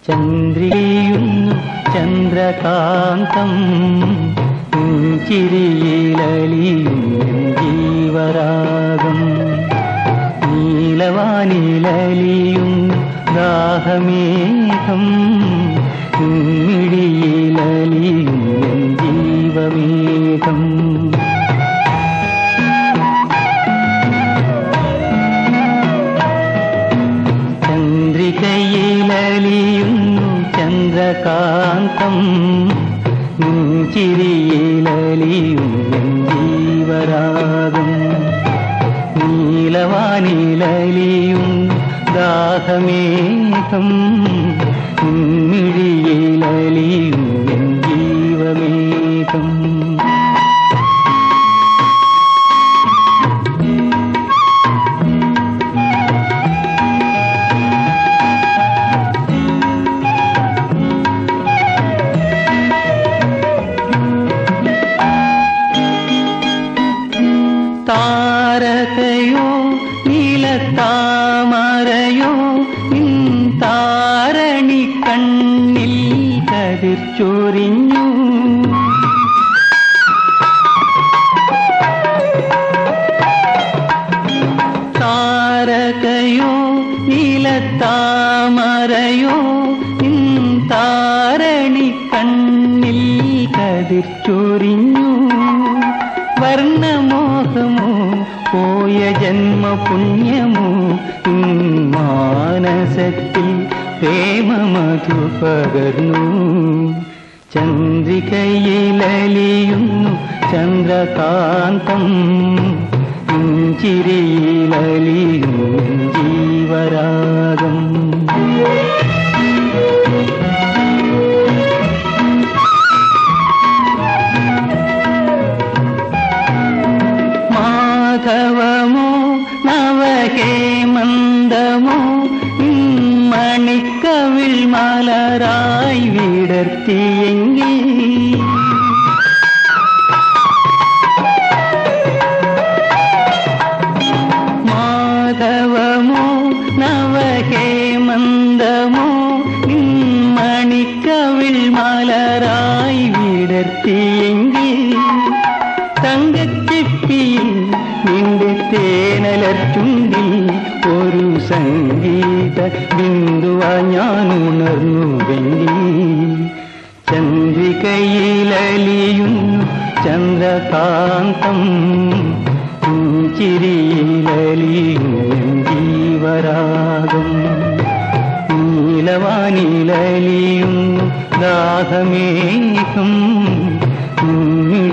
ചന്ദ്രിയുന്നു ചന്ദ്രകാന്തം ചിരിയിലലിയും ജീവരാഗം നീലവാനിലലിയും ദാഹമേഘം മിഴിയിലലിയും ജീവമേഘം ചന്ദ്രികയിലലിയുന്നു ചന്ദ്രകാന്തം ചിരിയിലലിയും ജീവരാഗം നീലവാനിലലിയും ദാഹമേഘം മിഴിയിലലിയും ജീവമേഘം താരകയോ നീലത്താമരയോ നിൻ താരണി കണ്ണിൽ കതിർ ചൊരിഞ്ഞു താരകയോ നീലത്താമരയോ നിൻ താരണി കണ്ണിൽ കതിർ ചൊരിഞ്ഞു വർണ്ണമോഹമോ പോയ ജന്മപുണ്യമോ മാനസത്തിൽ പ്രേമമധു പകർന്നു ചന്ദ്രികയിലലിയുന്നു ചന്ദ്രകാന്തം ചിരിയിലലിയും ജീവരാഗം മാധവമോ നവഹേമന്തമോ മണിക്കവിൾ മലരായി വിടർത്തിയെങ്കിൽ മാധവമോ നവഹേമന്തമോ മണിക്കവിൾ മലരായി വിടർത്തിയെങ്കിൽ തങ്കച്ചിപ്പിയിൽ നിന്റെ തേനലർച്ചുണ്ടിൽ ഒരു സംഗീത ബിന്ദുവ ഞാൻ ഉണർന്നുവെങ്കിൽ ചന്ദ്രികയിലലിയുന്നു ചന്ദ്രകാന്തം ചിരിയിലലിയും ജീവരാഗം നീലവാനിലലിയും ദാഹമേഘം